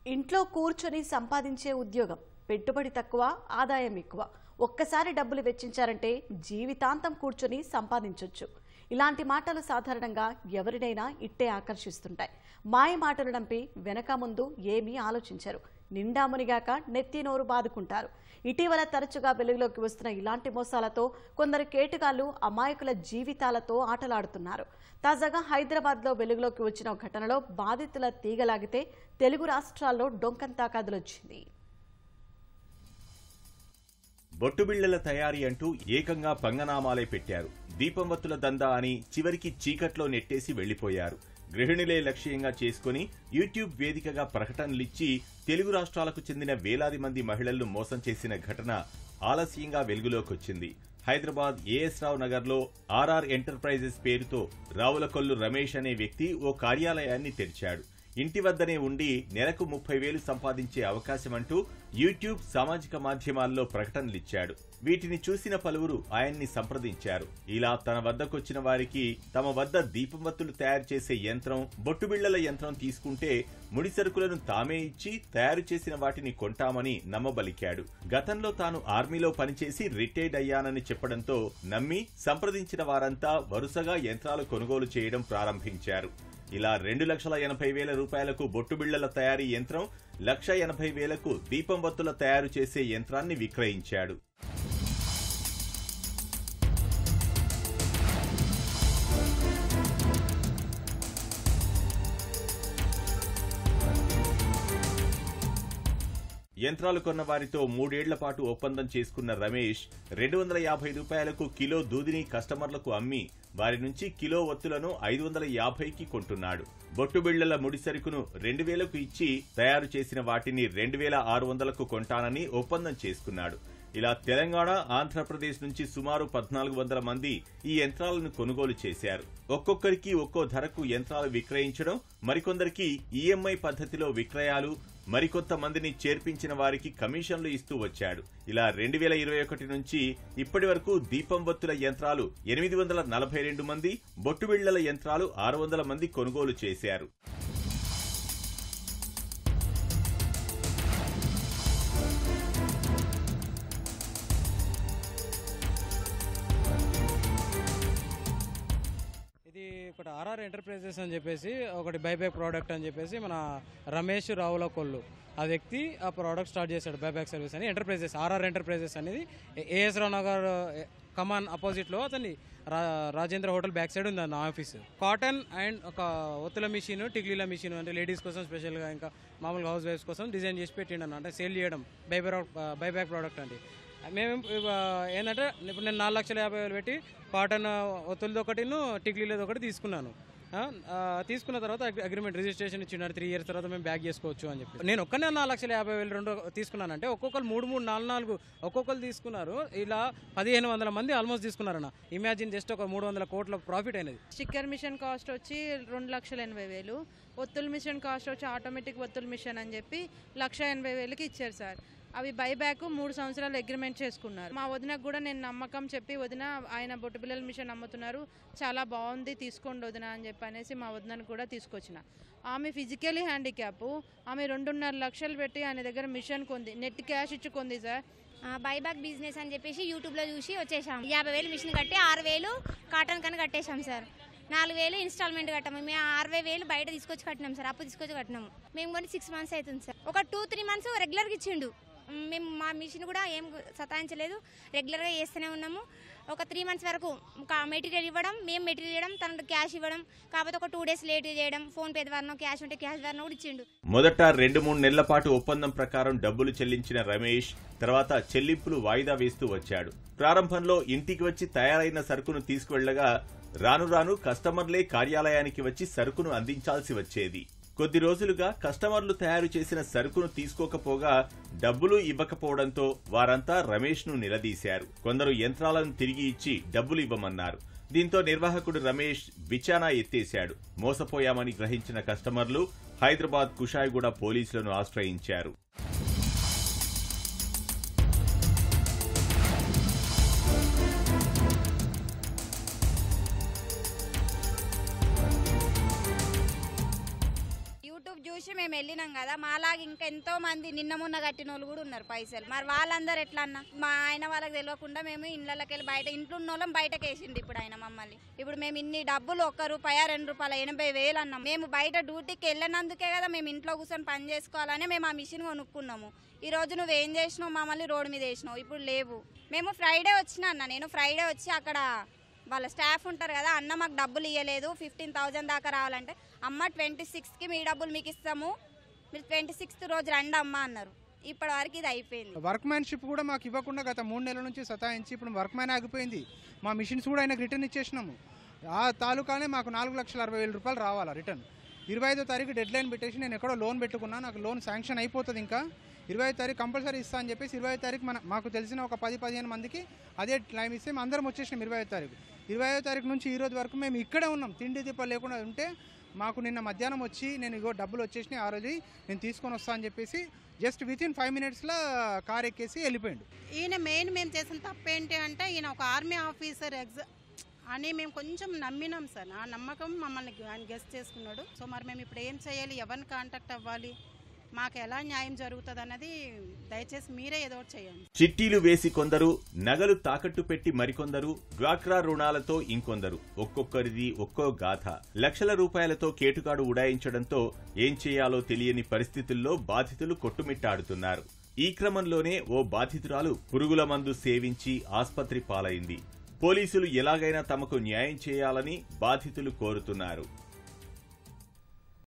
ఇంట్లో కూర్చొని సంపాదించే ఉద్యోగం పెట్టుబడి తక్కువ ఆదాయం ఎక్కువ ఒక్కసారి డబ్బులు వెచ్చించారంటే జీవితాంతం కూర్చొని సంపాదించొచ్చు ఇలాంటి మాటలు సాధారణంగా ఎవరినైనా ఇట్టే ఆకర్షిస్తుంటాయి మాయ మాటలు నంపి వెనక ముందు ఏమీ ఆలోచించరు నిండా మునిగాక నెత్తి నోరు బాదుకుంటారు ఇటీవల తరచుగా వెలుగులోకి వస్తున్న ఇలాంటి మోసాలతో కొందరు కేటుగాళ్లు అమాయకుల జీవితాలతో ఆటలాడుతున్నారు తాజాగా హైదరాబాద్లో వెలుగులోకి వచ్చిన ఒక ఘటనలో బాధితుల తీగలాగితే తెలుగు రాష్ట్రాల్లో డొంకంతా కదలొచ్చింది బొట్టుబిళ్లల తయారీ అంటూ ఏకంగా పంగనామాలే పెట్టారు దీపంవత్తుల దందా అని చివరికి చీకట్లో నెట్టేసి వెళ్లిపోయారు గృహిణులే లక్ష్యంగా చేసుకుని యూట్యూబ్ వేదికగా ప్రకటనలిచ్చి తెలుగు రాష్ట్రాలకు చెందిన వేలాది మంది మహిళలను మోసం చేసిన ఘటన ఆలస్యంగా వెలుగులోకొచ్చింది హైదరాబాద్ ఏఎస్ రావు నగర్లో ఆర్ఆర్ ఎంటర్ప్రైజెస్ పేరుతో రావులకొల్లు రమేష్ అనే వ్యక్తి ఓ కార్యాలయాన్ని తెరిచాడు ఇంటి వద్దనే ఉండి నెలకు ముప్పై వేలు సంపాదించే అవకాశం అంటూ యూట్యూబ్ సామాజిక మాధ్యమాల్లో ప్రకటనలిచ్చాడు వీటిని చూసిన పలువురు ఆయన్ని సంప్రదించారు ఇలా తన వద్దకొచ్చిన వారికి తమ వద్ద దీపవత్తులు తయారు చేసే యంత్రం బొట్టుబిళ్లల యంత్రం తీసుకుంటే ముడి సరుకులను తామే ఇచ్చి తయారు చేసిన వాటిని కొంటామని నమ్మబలికాడు గతంలో తాను ఆర్మీలో పనిచేసి రిటైర్డ్ అయ్యానని చెప్పడంతో నమ్మి సంప్రదించిన వారంతా వరుసగా యంత్రాలు కొనుగోలు చేయడం ప్రారంభించారు ఇలా రెండు లక్షల ఎనభై వేల రూపాయలకు బొట్టుబిళ్లల తయారీ యంత్రం లక్ష ఎనభై వేలకు దీపం వత్తుల తయారు చేసే యంత్రాన్ని విక్రయించాడు యంత్రాలు కొన్న వారితో మూడేళ్ల పాటు ఒప్పందం చేసుకున్న రమేష్ రెండు వందల యాభై రూపాయలకు కిలో దూదిని కస్టమర్లకు అమ్మి వారి నుంచి కిలో ఒత్తులను ఐదు వందల యాభైకి కొంటున్నాడు బొట్టుబిళ్లల ముడి సరుకును రెండు వేలకు ఇచ్చి తయారు చేసిన వాటిని రెండు వేల ఆరు వందలకు కొంటానని ఒప్పందం చేసుకున్నాడు ఇలా తెలంగాణ ఆంధ్రప్రదేశ్ నుంచి సుమారు పద్నాలుగు వందల మంది ఈ యంత్రాలను కొనుగోలు చేశారు ఒక్కొక్కరికి ఒక్కో ధరకు యంత్రాలు విక్రయించడం మరికొందరికి ఈఎంఐ పద్ధతిలో విక్రయాలు మరికొంత మందిని చేర్పించిన వారికి కమిషన్లు ఇస్తూ వచ్చాడు ఇలా రెండు వేల ఇరవై ఒకటి నుంచి ఇప్పటి వరకు దీపం వత్తుల యంత్రాలు ఎనిమిది వందల నలభై రెండు మంది బొట్టుబిళ్లల యంత్రాలు ఆరు వందల మంది కొనుగోలు చేశారు ఇది ఒకటి ఆర్ఆర్ ఎంటర్ప్రైజెస్ అని చెప్పేసి ఒకటి బైబ్యాక్ ప్రోడక్ట్ అని చెప్పేసి మన రమేష్ రావుల కొల్లు ఆ వ్యక్తి ఆ ప్రోడక్ట్ స్టార్ట్ చేశాడు బైబ్యాక్ సర్వీస్ అని ఎంటర్ప్రైజెస్ ఆర్ఆర్ ఎంటర్ప్రైజెస్ అనేది ఏఎస్ రావు నగర్ కమాన్ అపోజిట్లో అతని రా రాజేంద్ర హోటల్ బ్యాక్ సైడ్ ఉంది అన్న ఆఫీస్ కాటన్ అండ్ ఒక ఒత్తుల మిషన్ టిక్లీల మిషన్ అంటే లేడీస్ కోసం స్పెషల్గా ఇంకా మామూలుగా హౌస్ వైఫ్స్ కోసం డిజైన్ చేసి పెట్టిండు అన్న అంటే సేల్ చేయడం బైబ్యాక్ బైబ్యాక్ ప్రోడక్ట్ అండి మేము ఇవ- ఏంటంటే ఇప్పుడు నేను నాలుగు లక్షల యాభై వేలు పెట్టి కాటన్ ఒత్తులది ఒకటిను టిక్లీలది ఒకటి తీసుకున్నాను ఆ, ఆ, తీసుకున్న తర్వాత అగ్రి- అగ్రిమెంట్ రిజిస్ట్రేషన్ ఇచ్చినారు త్రీ ఇయర్స్ తర్వాత మేము బ్యాక్ చేసుకోవచ్చు అని చెప్పి నేను ఒక్కనే నాలుగు లక్షల యాభై వేలు రెండు తీసుకున్నానంటే ఒక్కొక్కరు మూడు మూడు నాలుగు నాలుగు ఒక్కొక్కరు తీసుకున్నారు ఇలా పదిహేను వందల మంది ఆల్మోస్ట్ తీసుకున్నారన్న ఇమాజిన్ జస్ట్ ఒక మూడు వందల కోట్ల ప్రాఫిట్ అయినది స్టిక్కర్ మిషన్ కాస్ట్ వచ్చి రెండు లక్షల ఎనభై వేలు ఒత్తుల మిషన్ కాస్ట్ వచ్చి ఆటోమేటిక్ ఒత్తుల మిషన్ అని చెప్పి లక్ష ఎనభై వేలకి ఇచ్చారు సార్ అవి బైబ్యాక్ మూడు సంవత్సరాలు అగ్రిమెంట్ చేసుకున్నారు మా వదినకు కూడా నేను నమ్మకం చెప్పి వదిన ఆయన బొట్టు పిల్లల మిషన్ అమ్ముతున్నారు చాలా బాగుంది తీసుకోండి వదిన అని చెప్పి అనేసి మా వదినను కూడా తీసుకొచ్చిన ఆమె ఫిజికలీ హ్యాండిక్యాప్ ఆమె రెండున్నర లక్షలు పెట్టి ఆయన దగ్గర మిషన్ కొంది నెట్ క్యాష్ ఇచ్చి కొంది సార్ బైబ్యాక్ బిజినెస్ అని చెప్పేసి యూట్యూబ్లో చూసి వచ్చేసాం యాభై వేలు మిషన్ కట్టి ఆరు వేలు కాటన్ కని కట్టేశాం సార్ నాలుగు వేలు ఇన్స్టాల్మెంట్ కట్టాము మేము అరవై వేలు బయట తీసుకొచ్చి కట్టినాం సార్ అప్పు తీసుకొచ్చి కట్టినాము మేము కొన్ని సిక్స్ మంత్స్ అవుతుంది సార్ ఒక టూ త్రీ మంత్స్ రెగ్యులర్గా ఇచ్చిండు మ్, మేము మా మిషన్ కూడా ఏం సతాయించలేదు రెగ్యులర్గా చేస్తూనే ఉన్నాము ఒక త్రీ మంత్స్ వరకు మెటీరియల్ ఇవ్వడం మేము మెటీరియల్ ఇవ్వడం తనకు క్యాష్ ఇవ్వడం కాకపోతే ఒక టూ డేస్ లేట్ చేయడం ఫోన్ పే ద్వారా క్యాష్ ఉంటే క్యాష్ ద్వారా కూడా ఇచ్చిండు మొదట రెండు మూడు నెలల పాటు ఒప్పందం ప్రకారం డబ్బులు చెల్లించిన రమేష్ తర్వాత చెల్లింపులు వాయిదా వేస్తూ వచ్చాడు ప్రారంభంలో ఇంటికి వచ్చి తయారైన సరుకును తీసుకువెళ్లగా రాను రాను కస్టమర్లే కార్యాలయానికి వచ్చి సరుకును అందించాల్సి వచ్చేది కొద్ది రోజులుగా కస్టమర్లు తయారు చేసిన సరుకును తీసుకోకపోగా డబ్బులు ఇవ్వకపోవడంతో వారంతా రమేష్ ను నిలదీశారు కొందరు యంత్రాలను తిరిగి ఇచ్చి డబ్బులు ఇవ్వమన్నారు దీంతో నిర్వాహకుడు రమేష్ విచానా ఎత్తేశాడు మోసపోయామని గ్రహించిన కస్టమర్లు హైదరాబాద్ కుషాయిగూడ పోలీసులను ఆశ్రయించారు యూట్యూబ్ చూసి మేము వెళ్ళినాం కదా మాలాగా ఇంకా ఎంతో మంది నిన్న మొన్న కట్టిన వాళ్ళు కూడా ఉన్నారు పైసలు మరి వాళ్ళందరూ ఎట్లా అన్న మా ఆయన వాళ్ళకి తెలియకుండా మేము ఇళ్ళకి వెళ్ళి బయట ఇంట్లో ఉన్న వాళ్ళం బయటకు వేసిండు ఇప్పుడు ఆయన మమ్మల్ని ఇప్పుడు మేము ఇన్ని డబ్బులు ఒక్క రూపాయ రెండు రూపాయల ఎనభై వేలు అన్నాం మేము బయట డ్యూటీకి వెళ్ళినందుకే కదా మేము ఇంట్లో కూర్చొని పని చేసుకోవాలని మేము ఆ మిషన్ కొనుక్కున్నాము ఈ రోజు నువ్వేం చేసినావు మమ్మల్ని రోడ్డు మీద వేసినావు ఇప్పుడు లేవు మేము ఫ్రైడే వచ్చిన అన్న నేను ఫ్రైడే వచ్చి అక్కడ వాళ్ళ స్టాఫ్ ఉంటారు కదా అన్న మాకు డబ్బులు ఇవ్వలేదు ఫిఫ్టీన్ థౌజండ్ దాకా రావాలంటే అమ్మ ట్వంటీ సిక్స్కి మీ డబ్బులు మీకు ఇస్తాము మీరు ట్వంటీ సిక్స్త్ రోజు రండి అమ్మ అన్నారు ఇప్పటి వరకు ఇది అయిపోయింది వర్క్ మ్యాన్షిప్ కూడా మాకు ఇవ్వకుండా గత మూడు నెలల నుంచి సతాయించి ఇప్పుడు వర్క్ మ్యాన్ ఆగిపోయింది మా మిషన్స్ కూడా ఆయనకు రిటర్న్ ఇచ్చేసినాము ఆ తాలూకానే మాకు నాలుగు లక్షల అరవై వేల రూపాయలు రావాలా రిటర్న్ ఇరవై ఐదో తారీఖు డెడ్ లైన్ పెట్టేసి నేను ఎక్కడో లోన్ పెట్టుకున్నా నాకు లోన్ శాంక్షన్ అయిపోతుంది ఇంకా ఇరవై ఐదు తారీఖు కంపల్సరీ ఇస్తా అని చెప్పేసి ఇరవై ఐదు తారీఖు మన మాకు తెలిసిన ఒక పది పదిహేను మందికి అదే టైం ఇస్తే మేము అందరం వచ్చేసినాం ఇరవై ఐదు తారీఖు ఇరవై ఐదో తారీఖు నుంచి ఈ రోజు వరకు మేము ఇక్కడే ఉన్నాం తిండి దీపాలు లేకుండా ఉంటే మాకు నిన్న మధ్యాహ్నం వచ్చి నేను ఇగో డబ్బులు వచ్చేసినాయి ఆ రోజు నేను తీసుకొని వస్తా అని చెప్పేసి జస్ట్ విత్ ఇన్ ఫైవ్ మినిట్స్లో కార్ ఎక్కేసి వెళ్ళిపోయిండు ఈయన మెయిన్ మేము చేసిన తప్పు ఏంటి అంటే ఈయన ఒక ఆర్మీ ఆఫీసర్ ఎగ్జా అని మేము కొంచెం నమ్మినాం సార్ ఆ నమ్మకం మమ్మల్ని ఆయన గెస్ట్ చేసుకున్నాడు సో మరి మేము ఇప్పుడు ఏం చేయాలి ఎవరిని కాంటాక్ట్ అవ్వాలి మాకు ఎలా న్యాయం జరుగుతుంది అన్నది దయచేసి మీరే ఏదో ఒకటి చేయండి చిట్టీలు వేసి కొందరు నగలు తాకట్టు పెట్టి మరికొందరు డ్వాక్రా రుణాలతో ఇంకొందరు ఒక్కొక్కరిది ఒక్కో గాథ లక్షల రూపాయలతో కేటుగాడు ఉడాయించడంతో ఏం చేయాలో తెలియని పరిస్థితుల్లో బాధితులు కొట్టుమిట్టాడుతున్నారు ఈ క్రమంలోనే ఓ బాధితురాలు పురుగుల మందు సేవించి ఆస్పత్రి పాలైంది పోలీసులు ఎలాగైనా తమకు న్యాయం చేయాలని బాధితులు కోరుతున్నారు